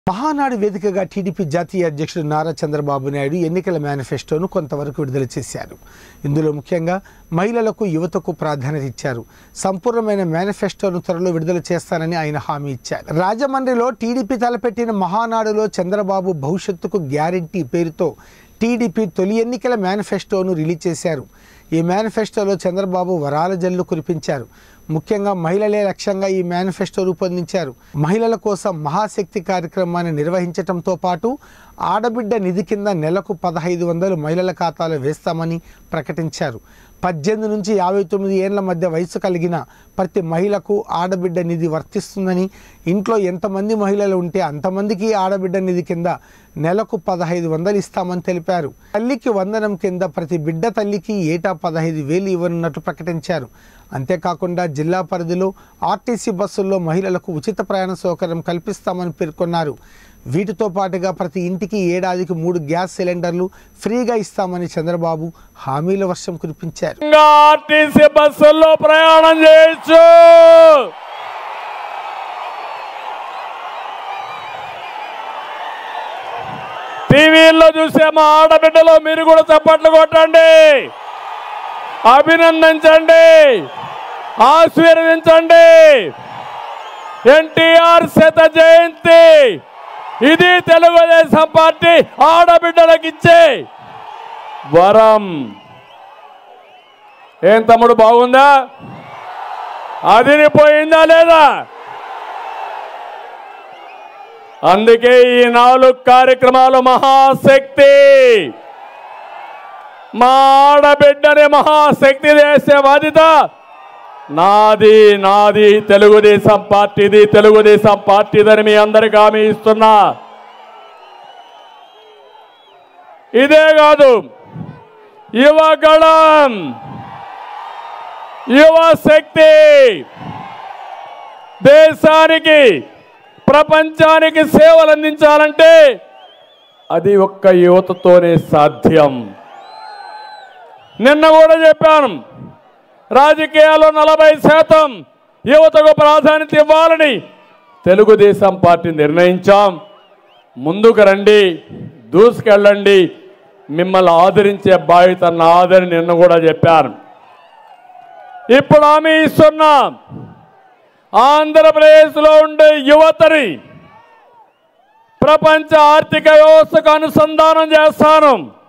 మహానాడు వేదికగా టీడీపీ జాతీయ అధ్యక్షుడు నారా చంద్రబాబు నాయుడు ఎన్నికల మేనిఫెస్టోను కొంతవరకు విడుదల చేశారు ఇందులో ముఖ్యంగా మహిళలకు యువతకు ప్రాధాన్యత ఇచ్చారు సంపూర్ణమైన మేనిఫెస్టోను త్వరలో విడుదల చేస్తానని ఆయన హామీ ఇచ్చారు రాజమండ్రిలో టీడీపీ తలపెట్టిన మహానాడులో చంద్రబాబు భవిష్యత్తుకు గ్యారంటీ పేరుతో టీడీపీ తొలి ఎన్నికల మేనిఫెస్టోను రిలీజ్ చేశారు ఈ మేనిఫెస్టోలో చంద్రబాబు వరాల జల్లు కురిపించారు ముఖ్యంగా మహిళలే లక్ష్యంగా ఈ మేనిఫెస్టో రూపొందించారు మహిళల కోసం మహాశక్తి కార్యక్రమాన్ని నిర్వహించడంతో పాటు ఆడబిడ్డ నిధి కింద నెలకు పదహైదు వందలు మహిళల ఖాతాలో వేస్తామని ప్రకటించారు పద్దెనిమిది నుంచి యాభై తొమ్మిది ఏళ్ల మధ్య వయసు కలిగిన ప్రతి మహిళకు ఆడబిడ్డ నిధి వర్తిస్తుందని ఇంట్లో ఎంతమంది మహిళలు ఉంటే అంతమందికి ఆడబిడ్డ నిధి కింద నెలకు పదహైదు వందలు ఇస్తామని తెలిపారు తల్లికి వందనం కింద ప్రతి బిడ్డ తల్లికి ఏటా పదహైదు వేలు ఇవ్వనున్నట్లు ప్రకటించారు అంతేకాకుండా జిల్లా పరిధిలో ఆర్టీసీ బస్సుల్లో మహిళలకు ఉచిత ప్రయాణ సౌకర్యం కల్పిస్తామని పేర్కొన్నారు వీటితో పాటుగా ప్రతి ఇంటికి ఏడాదికి మూడు గ్యాస్ సిలిండర్లు ఫ్రీగా ఇస్తామని చంద్రబాబు హామీల వర్షం కురిపించారు ఇంకా ఆర్టీసీ బస్సుల్లో ప్రయాణం చేయొచ్చు టీవీల్లో చూసే మా ఆడబిడ్డలో మీరు కూడా చప్పట్లు కొట్టండి అభినందించండి ఆశీర్వదించండి ఎన్టీఆర్ శత జయంతి ఇది తెలుగుదేశం పార్టీ ఆడబిడ్డలకు ఇచ్చే వరం ఏం తమ్ముడు బాగుందా అదిరిపోయిందా లేదా అందుకే ఈ నాలుగు కార్యక్రమాలు మహాశక్తి మా ఆడబిడ్డని మహాశక్తి చేసే బాధ్యత నాది నాది తెలుగుదేశం పార్టీది తెలుగుదేశం పార్టీదని మీ అందరికి హామీ ఇస్తున్నా ఇదే కాదు యువగళం యువ శక్తి దేశానికి ప్రపంచానికి సేవలు అందించాలంటే అది ఒక్క యువతతోనే సాధ్యం నిన్న కూడా చెప్పాను రాజకీయాల్లో నలభై శాతం యువతకు ప్రాధాన్యత ఇవ్వాలని తెలుగుదేశం పార్టీ నిర్ణయించాం ముందుకు రండి దూసుకెళ్ళండి మిమ్మల్ని ఆదరించే బాధ్యత నాదని నిన్న కూడా చెప్పాను ఇప్పుడు హామీ ఇస్తున్నాం ఆంధ్రప్రదేశ్లో ఉండే యువతని ప్రపంచ ఆర్థిక వ్యవస్థకు అనుసంధానం చేస్తాను